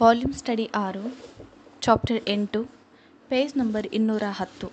volume study ಆರು chapter ಎಂಟು page number ಇನ್ನೂರ ಹತ್ತು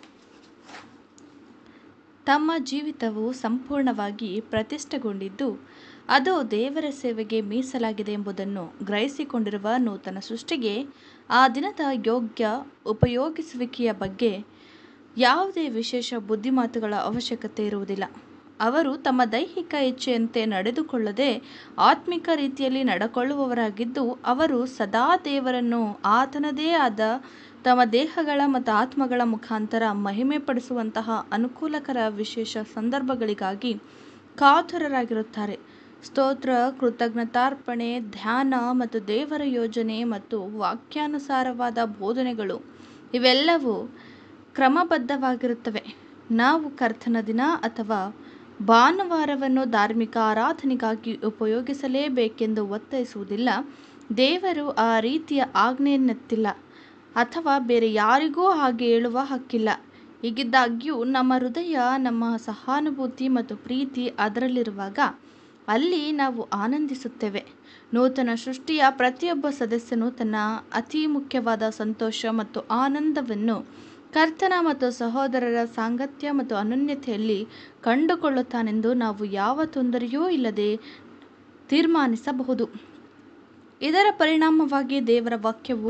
ತಮ್ಮ ಜೀವಿತವು ಸಂಪೂರ್ಣವಾಗಿ ಪ್ರತಿಷ್ಠೆಗೊಂಡಿದ್ದು ಅದು ದೇವರ ಸೇವೆಗೆ ಮೀಸಲಾಗಿದೆ ಎಂಬುದನ್ನು ಗ್ರಹಿಸಿಕೊಂಡಿರುವ ನೂತನ ಸೃಷ್ಟಿಗೆ ಆ ದಿನದ ಯೋಗ್ಯ ಉಪಯೋಗಿಸುವಿಕೆಯ ಬಗ್ಗೆ ಯಾವುದೇ ವಿಶೇಷ ಬುದ್ಧಿಮಾತುಗಳ ಅವಶ್ಯಕತೆ ಇರುವುದಿಲ್ಲ ಅವರು ತಮ್ಮ ದೈಹಿಕ ಇಚ್ಛೆಯಂತೆ ನಡೆದುಕೊಳ್ಳದೆ ಆತ್ಮಿಕ ರೀತಿಯಲ್ಲಿ ನಡ್ಕೊಳ್ಳುವವರಾಗಿದ್ದು ಅವರು ಸದಾ ದೇವರನ್ನು ಆತನದೇ ಆದ ತಮ್ಮ ದೇಹಗಳ ಮತ್ತು ಆತ್ಮಗಳ ಮುಖಾಂತರ ಮಹಿಮೆಪಡಿಸುವಂತಹ ಅನುಕೂಲಕರ ವಿಶೇಷ ಸಂದರ್ಭಗಳಿಗಾಗಿ ಕಾತುರರಾಗಿರುತ್ತಾರೆ ಸ್ತೋತ್ರ ಕೃತಜ್ಞತಾರ್ಪಣೆ ಧ್ಯಾನ ಮತ್ತು ದೇವರ ಯೋಜನೆ ಮತ್ತು ವಾಕ್ಯಾನುಸಾರವಾದ ಬೋಧನೆಗಳು ಇವೆಲ್ಲವೂ ಕ್ರಮಬದ್ಧವಾಗಿರುತ್ತವೆ ನಾವು ಕರ್ತನ ದಿನ ಅಥವಾ ಭಾನುವಾರವನ್ನು ಧಾರ್ಮಿಕ ಆರಾಧನೆಗಾಗಿ ಉಪಯೋಗಿಸಲೇಬೇಕೆಂದು ಒತ್ತಾಯಿಸುವುದಿಲ್ಲ ದೇವರು ಆ ರೀತಿಯ ಆಜ್ಞೆಯನ್ನೆತ್ತಿಲ್ಲ ಅಥವಾ ಬೇರೆ ಯಾರಿಗೂ ಹಾಗೆ ಹೇಳುವ ಹಕ್ಕಿಲ್ಲ ಹೀಗಿದ್ದಾಗ್ಯೂ ನಮ್ಮ ಹೃದಯ ನಮ್ಮ ಸಹಾನುಭೂತಿ ಮತ್ತು ಪ್ರೀತಿ ಅದರಲ್ಲಿರುವಾಗ ಅಲ್ಲಿ ನಾವು ಆನಂದಿಸುತ್ತೇವೆ ನೂತನ ಸೃಷ್ಟಿಯ ಪ್ರತಿಯೊಬ್ಬ ಸದಸ್ಯನು ತನ್ನ ಅತಿ ಮುಖ್ಯವಾದ ಸಂತೋಷ ಮತ್ತು ಆನಂದವನ್ನು ಕರ್ತನ ಮತ್ತು ಸಹೋದರರ ಸಾಂಗತ್ಯ ಮತ್ತು ಅನನ್ಯತೆಯಲ್ಲಿ ಕಂಡುಕೊಳ್ಳುತ್ತಾನೆಂದು ನಾವು ಯಾವ ತೊಂದರೆಯೂ ಇಲ್ಲದೆ ತೀರ್ಮಾನಿಸಬಹುದು ಇದರ ಪರಿಣಾಮವಾಗಿ ದೇವರ ವಾಕ್ಯವು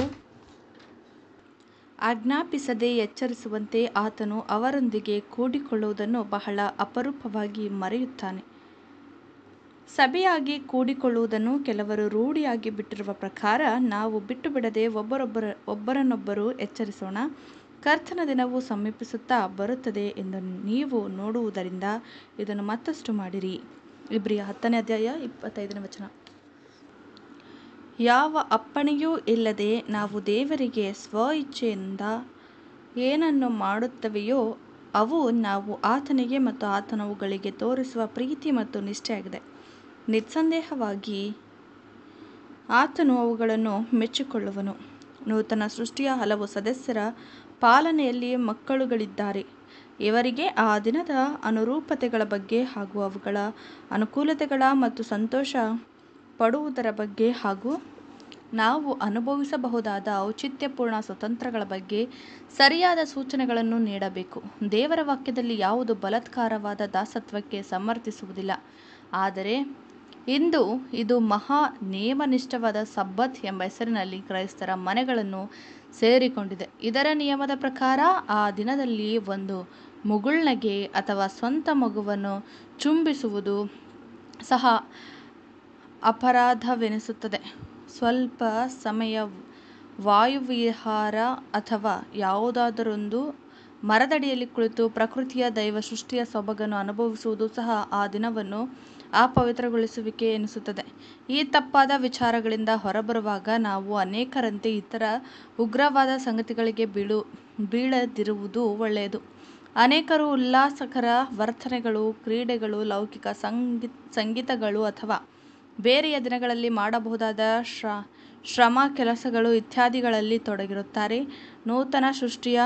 ಆಜ್ಞಾಪಿಸದೆ ಎಚ್ಚರಿಸುವಂತೆ ಆತನು ಅವರೊಂದಿಗೆ ಕೂಡಿಕೊಳ್ಳುವುದನ್ನು ಬಹಳ ಅಪರೂಪವಾಗಿ ಮರೆಯುತ್ತಾನೆ ಸಭೆಯಾಗಿ ಕೂಡಿಕೊಳ್ಳುವುದನ್ನು ಕೆಲವರು ರೂಢಿಯಾಗಿ ಬಿಟ್ಟಿರುವ ಪ್ರಕಾರ ನಾವು ಬಿಟ್ಟು ಬಿಡದೆ ಒಬ್ಬರೊಬ್ಬರ ಒಬ್ಬರನ್ನೊಬ್ಬರು ಎಚ್ಚರಿಸೋಣ ಕರ್ತನ ದಿನವು ಸಮೀಪಿಸುತ್ತಾ ಬರುತ್ತದೆ ಎಂದು ನೀವು ನೋಡುವುದರಿಂದ ಇದನ್ನು ಮತ್ತಷ್ಟು ಮಾಡಿರಿ ಇಬ್ರಿಯ ಹತ್ತನೇ ಅಧ್ಯಾಯ ಇಪ್ಪತ್ತೈದನೇ ವಚನ ಯಾವ ಅಪ್ಪಣೆಯೂ ಇಲ್ಲದೆ ನಾವು ದೇವರಿಗೆ ಸ್ವ ಇಚ್ಛೆಯಿಂದ ಏನನ್ನು ಮಾಡುತ್ತವೆಯೋ ಅವು ನಾವು ಆತನಿಗೆ ಮತ್ತು ಆತನವುಗಳಿಗೆ ತೋರಿಸುವ ಪ್ರೀತಿ ಮತ್ತು ನಿಷ್ಠೆಯಾಗಿದೆ ನಿಸ್ಸಂದೇಹವಾಗಿ ಆತನು ಅವುಗಳನ್ನು ಮೆಚ್ಚಿಕೊಳ್ಳುವನು ನೂತನ ಸೃಷ್ಟಿಯ ಹಲವು ಸದಸ್ಯರ ಪಾಲನೆಯಲ್ಲಿ ಮಕ್ಕಳುಗಳಿದ್ದಾರೆ ಇವರಿಗೆ ಆ ದಿನದ ಅನುರೂಪತೆಗಳ ಬಗ್ಗೆ ಹಾಗೂ ಅವುಗಳ ಅನುಕೂಲತೆಗಳ ಮತ್ತು ಸಂತೋಷ ಪಡುವುದರ ಬಗ್ಗೆ ಹಾಗೂ ನಾವು ಅನುಭವಿಸಬಹುದಾದ ಔಚಿತ್ಯಪೂರ್ಣ ಸ್ವತಂತ್ರಗಳ ಬಗ್ಗೆ ಸರಿಯಾದ ಸೂಚನೆಗಳನ್ನು ನೀಡಬೇಕು ದೇವರ ವಾಕ್ಯದಲ್ಲಿ ಯಾವುದು ಬಲಾತ್ಕಾರವಾದ ದಾಸತ್ವಕ್ಕೆ ಸಮರ್ಥಿಸುವುದಿಲ್ಲ ಆದರೆ ಇಂದು ಇದು ಮಹಾ ನಿಯಮನಿಷ್ಠವಾದ ಸಬ್ಬತ್ ಎಂಬ ಹೆಸರಿನಲ್ಲಿ ಕ್ರೈಸ್ತರ ಮನೆಗಳನ್ನು ಸೇರಿಕೊಂಡಿದೆ ಇದರ ನಿಯಮದ ಪ್ರಕಾರ ಆ ದಿನದಲ್ಲಿ ಒಂದು ಮುಗುಳ್ನಗೆ ಅಥವಾ ಸ್ವಂತ ಮಗುವನ್ನು ಚುಂಬಿಸುವುದು ಸಹ ಅಪರಾಧವೆನಿಸುತ್ತದೆ ಸ್ವಲ್ಪ ಸಮಯ ವಾಯುವಿಹಾರ ಅಥವಾ ಯಾವುದಾದರೊಂದು ಮರದಡಿಯಲ್ಲಿ ಕುಳಿತು ಪ್ರಕೃತಿಯ ದೈವ ಸೃಷ್ಟಿಯ ಸೊಬಗನ್ನು ಅನುಭವಿಸುವುದು ಸಹ ಆ ದಿನವನ್ನು ಅಪವಿತ್ರಗೊಳಿಸುವಿಕೆ ಎನಿಸುತ್ತದೆ ಈ ತಪ್ಪಾದ ವಿಚಾರಗಳಿಂದ ಹೊರಬರುವಾಗ ನಾವು ಅನೇಕರಂತೆ ಇತರ ಉಗ್ರವಾದ ಸಂಗತಿಗಳಿಗೆ ಬೀಳು ಬೀಳದಿರುವುದು ಒಳ್ಳೆಯದು ಅನೇಕರು ಉಲ್ಲಾಸಕರ ವರ್ತನೆಗಳು ಕ್ರೀಡೆಗಳು ಲೌಕಿಕ ಸಂಗೀ ಸಂಗೀತಗಳು ಅಥವಾ ಬೇರೆಯ ದಿನಗಳಲ್ಲಿ ಮಾಡಬಹುದಾದ ಶ್ರ ಶ್ರಮ ಕೆಲಸಗಳು ಇತ್ಯಾದಿಗಳಲ್ಲಿ ತೊಡಗಿರುತ್ತಾರೆ ನೂತನ ಸೃಷ್ಟಿಯ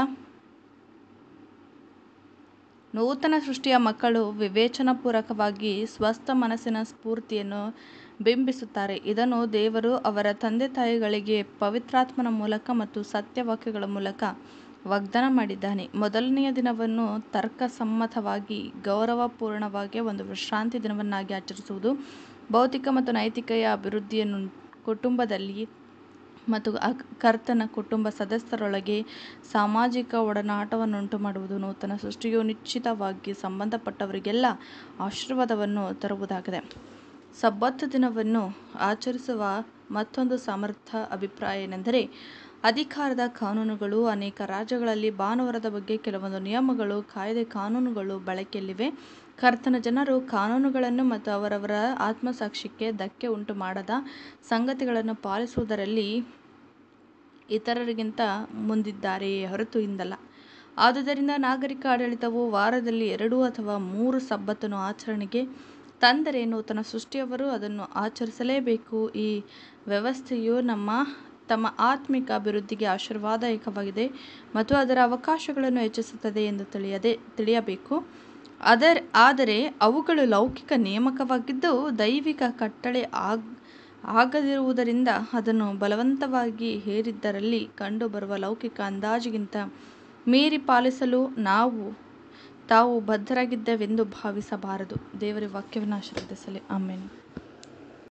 ನೂತನ ಸೃಷ್ಟಿಯ ಮಕ್ಕಳು ವಿವೇಚನಾಪೂರ್ವಕವಾಗಿ ಸ್ವಸ್ಥ ಮನಸ್ಸಿನ ಸ್ಫೂರ್ತಿಯನ್ನು ಬಿಂಬಿಸುತ್ತಾರೆ ಇದನ್ನು ದೇವರು ಅವರ ತಂದೆ ತಾಯಿಗಳಿಗೆ ಪವಿತ್ರಾತ್ಮನ ಮೂಲಕ ಮತ್ತು ಸತ್ಯವಾಕ್ಯಗಳ ಮೂಲಕ ವಾಗ್ದಾನ ಮಾಡಿದ್ದಾನೆ ಮೊದಲನೆಯ ದಿನವನ್ನು ತರ್ಕಸಮ್ಮತವಾಗಿ ಗೌರವಪೂರ್ಣವಾಗಿ ಒಂದು ವಿಶ್ರಾಂತಿ ದಿನವನ್ನಾಗಿ ಆಚರಿಸುವುದು ಭೌತಿಕ ಮತ್ತು ನೈತಿಕೆಯ ಅಭಿವೃದ್ಧಿಯನ್ನು ಕುಟುಂಬದಲ್ಲಿ ಮತ್ತು ಕರ್ತನ ಕುಟುಂಬ ಸದಸ್ಯರೊಳಗೆ ಸಾಮಾಜಿಕ ಒಡನಾಟವನ್ನುಂಟು ಮಾಡುವುದು ನೂತನ ಸೃಷ್ಟಿಯು ನಿಶ್ಚಿತವಾಗಿ ಸಂಬಂಧಪಟ್ಟವರಿಗೆಲ್ಲ ಆಶೀರ್ವಾದವನ್ನು ತರುವುದಾಗಿದೆ ಸಬ್ಬತ್ ದಿನವನ್ನು ಆಚರಿಸುವ ಮತ್ತೊಂದು ಸಮರ್ಥ ಅಭಿಪ್ರಾಯ ಏನೆಂದರೆ ಅಧಿಕಾರದ ಕಾನೂನುಗಳು ಅನೇಕ ರಾಜ್ಯಗಳಲ್ಲಿ ಭಾನುವಾರದ ಬಗ್ಗೆ ಕೆಲವೊಂದು ನಿಯಮಗಳು ಕಾಯ್ದೆ ಕಾನೂನುಗಳು ಬಳಕೆಯಲ್ಲಿವೆ ಕರ್ತನ ಜನರು ಕಾನೂನುಗಳನ್ನು ಮತ್ತು ಅವರವರ ಆತ್ಮಸಾಕ್ಷಿಗೆ ಧಕ್ಕೆ ಉಂಟು ಮಾಡದ ಸಂಗತಿಗಳನ್ನು ಪಾಲಿಸುವುದರಲ್ಲಿ ಇತರರಿಗಿಂತ ಮುಂದಿದ್ದಾರೆಯೇ ಹೊರತು ಇಂದಲ್ಲ ಆದುದರಿಂದ ನಾಗರಿಕ ಆಡಳಿತವು ವಾರದಲ್ಲಿ ಎರಡು ಅಥವಾ ಮೂರು ಸಬ್ಬತ್ತನ್ನು ಆಚರಣೆಗೆ ತಂದರೆ ನೂತನ ಸೃಷ್ಟಿಯವರು ಅದನ್ನು ಆಚರಿಸಲೇಬೇಕು ಈ ವ್ಯವಸ್ಥೆಯು ನಮ್ಮ ತಮ್ಮ ಆತ್ಮಿಕ ಅಭಿವೃದ್ಧಿಗೆ ಆಶೀರ್ವಾದಾಯಕವಾಗಿದೆ ಮತ್ತು ಅದರ ಅವಕಾಶಗಳನ್ನು ಹೆಚ್ಚಿಸುತ್ತದೆ ಎಂದು ತಿಳಿಯದೆ ತಿಳಿಯಬೇಕು ಅದರ ಆದರೆ ಅವುಗಳು ಲೌಕಿಕ ನೇಮಕವಾಗಿದ್ದು ದೈವಿಕ ಕಟ್ಟಳೆ ಆಗ್ ಆಗದಿರುವುದರಿಂದ ಅದನ್ನು ಬಲವಂತವಾಗಿ ಹೇರಿದ್ದರಲ್ಲಿ ಕಂಡುಬರುವ ಲೌಕಿಕ ಅಂದಾಜಿಗಿಂತ ಮೀರಿ ಪಾಲಿಸಲು ನಾವು ತಾವು ಬದ್ಧರಾಗಿದ್ದೇವೆಂದು ಭಾವಿಸಬಾರದು ದೇವರ ವಾಕ್ಯವನ್ನು ಆಶೀರ್ವದಿಸಲಿ ಆಮೇಲೆ